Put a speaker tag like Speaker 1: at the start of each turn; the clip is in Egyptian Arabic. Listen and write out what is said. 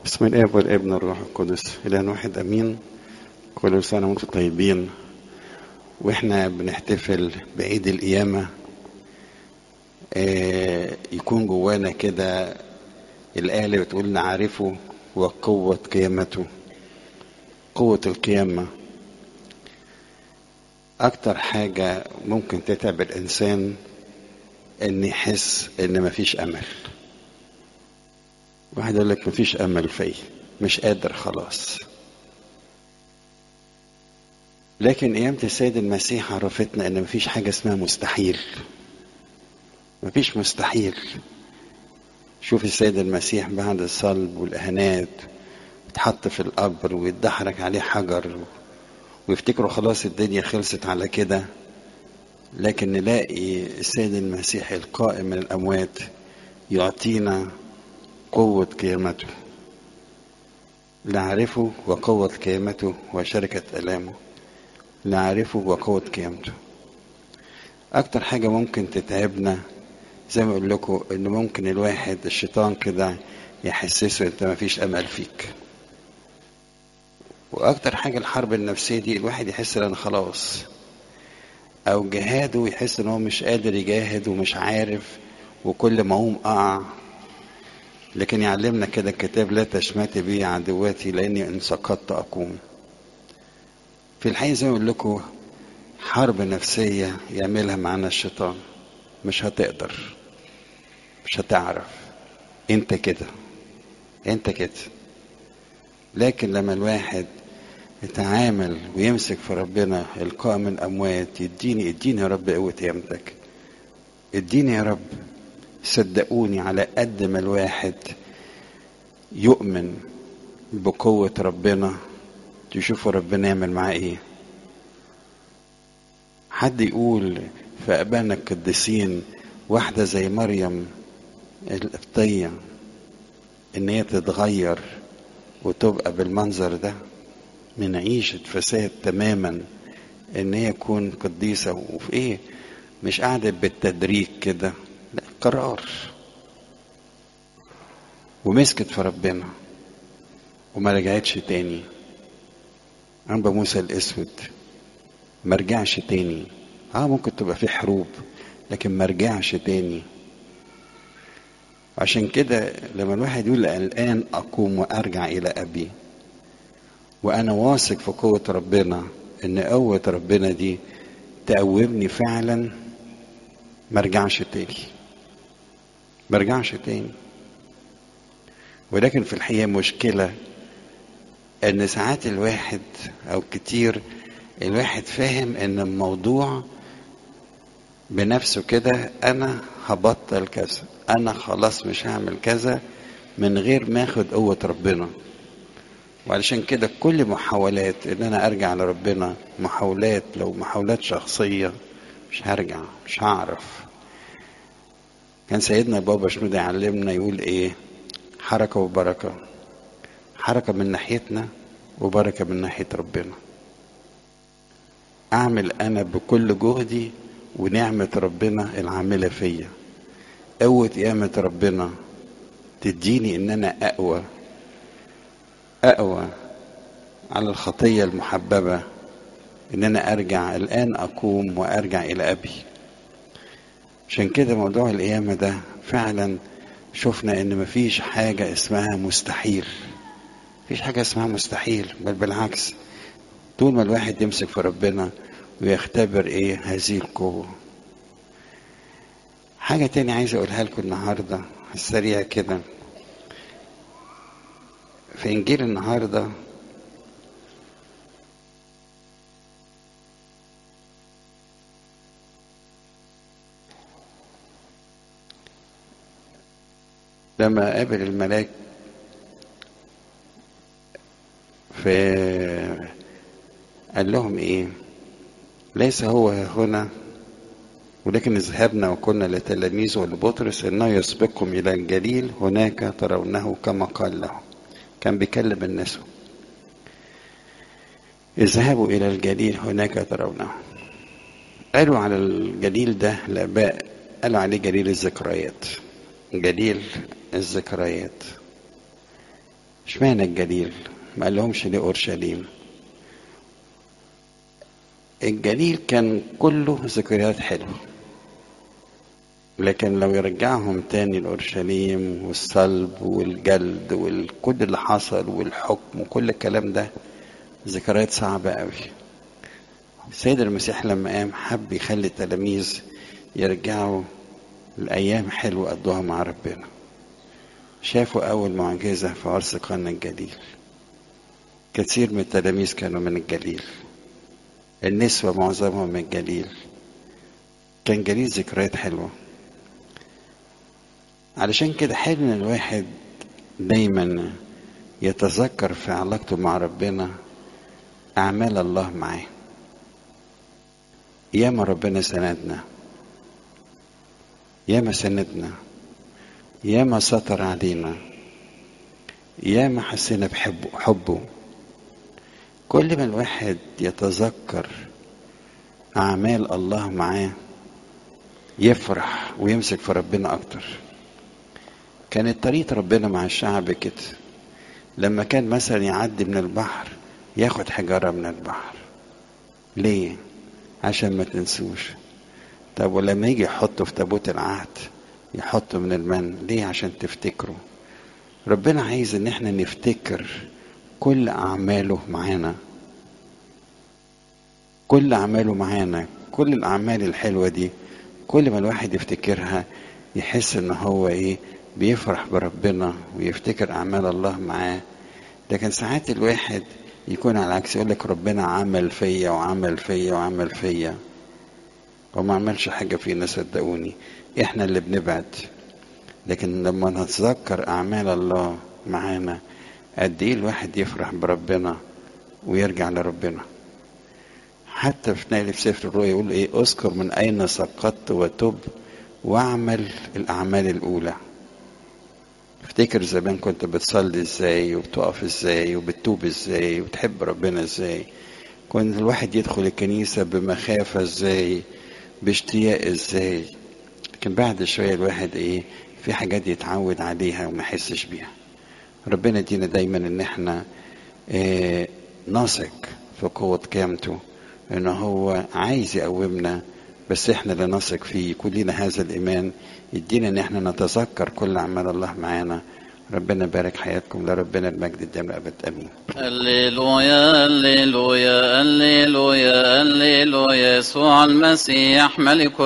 Speaker 1: بسم الاب والابن والروح القدس اله واحد امين كل سنه وانتم طيبين واحنا بنحتفل بعيد القيامه آه يكون جوانا كده الايه اللي بتقول نعرفه وقوه قيامته قوه القيامه اكتر حاجه ممكن تتعب الانسان ان يحس ان مفيش امل واحد يقول لك مفيش امل فيا مش قادر خلاص لكن قيامة السيد المسيح عرفتنا ان مفيش حاجة اسمها مستحيل مفيش مستحيل شوف السيد المسيح بعد الصلب والإهانات اتحط في القبر ويتدحرج عليه حجر ويفتكروا خلاص الدنيا خلصت على كده لكن نلاقي السيد المسيح القائم من الأموات يعطينا قوة قيامته نعرفه وقوة قيامته وشركة ألامه نعرفه وقوة قيامته أكتر حاجة ممكن تتعبنا زي ما أقول لكم إن ممكن الواحد الشيطان كده يحسسه أنت مفيش أمل فيك وأكتر حاجة الحرب النفسية دي الواحد يحس إن خلاص أو جهاده يحس إن هو مش قادر يجاهد ومش عارف وكل ما أقوم أقع لكن يعلمنا كده الكتاب لا تشمتي بي عدواتي لاني ان سقطت اقوم في الحقيقه زي ما اقول لكم حرب نفسيه يعملها معانا الشيطان مش هتقدر مش هتعرف انت كده انت كده لكن لما الواحد يتعامل ويمسك في ربنا القائم من الاموات يديني اديني يا رب قوه قيامتك اديني يا رب صدقوني على قد ما الواحد يؤمن بقوة ربنا تشوفوا ربنا يعمل معاه ايه حد يقول في أبانا القديسين واحدة زي مريم القبطية إن هي تتغير وتبقى بالمنظر ده من عيشة فساد تماما إن هي تكون قديسة وفي إيه مش قاعدة بالتدريج كده لا قرار ومسكت في ربنا وما رجعتش تاني أنبا موسى الأسود ما رجعش تاني اه ممكن تبقى في حروب لكن ما رجعش تاني عشان كده لما الواحد يقول الآن أقوم وأرجع إلى أبي وأنا واثق في قوة ربنا إن قوة ربنا دي تقومني فعلا ما رجعش تاني ما رجعش تاني ولكن في الحقيقة مشكلة ان ساعات الواحد او كتير الواحد فاهم ان الموضوع بنفسه كده انا هبطل كذا انا خلاص مش هعمل كذا من غير ما اخد قوة ربنا وعلشان كده كل محاولات ان انا ارجع لربنا محاولات لو محاولات شخصية مش هرجع مش هعرف كان سيدنا بابا شنودة يعلمنا يقول ايه حركة وبركة حركة من ناحيتنا وبركة من ناحية ربنا أعمل أنا بكل جهدي ونعمة ربنا العاملة فيا قوة قيامة ربنا تديني إن أنا أقوى أقوى على الخطية المحببة إن أنا أرجع الآن أقوم وأرجع إلى أبي عشان كده موضوع القيامة ده فعلا شفنا ان مفيش حاجة اسمها مستحيل مفيش حاجة اسمها مستحيل بل بالعكس طول ما الواحد يمسك في ربنا ويختبر ايه هذه القوة حاجة تاني عايز اقولها لكم النهاردة على السريع كده في انجيل النهارده لما قابل الملاك في قال لهم ايه ليس هو هنا ولكن اذهبنا وقلنا لتلاميذه ولبطرس انه يسبقكم الى الجليل هناك ترونه كما قال له كان بيكلم الناس اذهبوا الى الجليل هناك ترونه قالوا على الجليل ده الاباء قالوا عليه جليل الذكريات جليل الذكريات اشمعنى الجليل ما قالهمش ليه اورشليم الجليل كان كله ذكريات حلوه لكن لو يرجعهم تاني لأورشليم والصلب والجلد وكل اللي حصل والحكم وكل الكلام ده ذكريات صعبة قوي السيد المسيح لما قام حب يخلي التلاميذ يرجعوا لأيام حلوة قضوها مع ربنا شافوا أول معجزة في عرس قنا الجليل كثير من التلاميذ كانوا من الجليل النسوة معظمهم من الجليل كان جليل ذكريات حلوه علشان كده حلو ان الواحد دايما يتذكر في علاقته مع ربنا اعمال الله معاه ياما ربنا سندنا ياما سندنا ياما ستر علينا ياما حسينا بحبه حبه كل ما الواحد يتذكر اعمال الله معاه يفرح ويمسك في ربنا اكتر كانت طريقة ربنا مع الشعب كده لما كان مثلا يعدي من البحر ياخد حجارة من البحر ليه؟ عشان ما تنسوش طب ولما يجي يحطه في تابوت العهد يحطه من المن ليه عشان تفتكروا ربنا عايز ان احنا نفتكر كل اعماله معانا كل اعماله معانا كل الاعمال الحلوه دي كل ما الواحد يفتكرها يحس ان هو ايه بيفرح بربنا ويفتكر اعمال الله معاه لكن ساعات الواحد يكون على العكس يقول لك ربنا عمل فيا وعمل فيا وعمل فيا وما عملش حاجه فينا صدقوني احنا اللي بنبعد لكن لما نتذكر اعمال الله معانا قد ايه الواحد يفرح بربنا ويرجع لربنا حتى في نقل في سفر الرؤيا يقول ايه اذكر من اين سقطت وتب واعمل الاعمال الاولى افتكر زمان كنت بتصلي ازاي وبتقف ازاي وبتتوب ازاي وبتحب ربنا ازاي كنت الواحد يدخل الكنيسة بمخافة ازاي باشتياق ازاي لكن بعد شوية الواحد ايه في حاجات يتعود عليها وما يحسش بيها ربنا يدينا دايما ان احنا اه نثق في قوة قيامته ان هو عايز يقومنا بس احنا اللي نثق فيه كلنا هذا الايمان يدينا ان احنا نتذكر كل اعمال الله معانا ربنا يبارك حياتكم لربنا المجد الدائم الابد امين
Speaker 2: هللويا هللويا هللويا هللويا يسوع المسيح ملك